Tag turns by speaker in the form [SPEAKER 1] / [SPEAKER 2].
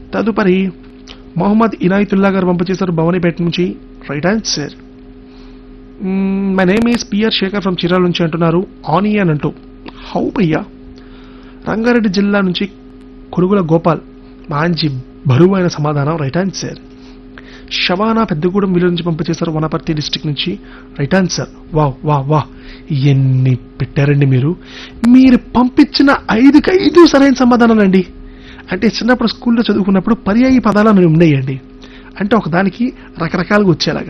[SPEAKER 1] తదుపరి మొహమ్మద్ ఇనాయతుల్లా గారు పంపించేశారు భవానీపేట నుంచి right answer my name is PR Sekhar from Chirala నుంచి అంటున్నారు ఆనియన్ అంటూ హౌ భయ్యా రంగారెడ్డి జిల్లా నుంచి కొడుగుల గోపాల్ మంచి బరువైన సమాధానం రైట్ ఆన్సర్ శవానా పెద్దగూడెం విలేజ్ నుంచి పంపించేశారు వనపర్తి డిస్టిక్ నుంచి రైట్ ఆన్సర్ వా వా వా ఎన్ని పెట్టారండి మీరు మీరు పంపించిన ఐదుకి ఐదు సరైన సమాధానాలండి అంటే చిన్నప్పుడు స్కూల్లో చదువుకున్నప్పుడు పర్యాయ పదాలు అని ఉండేయండి అంటే ఒకదానికి రకరకాలుగా వచ్చేలాగా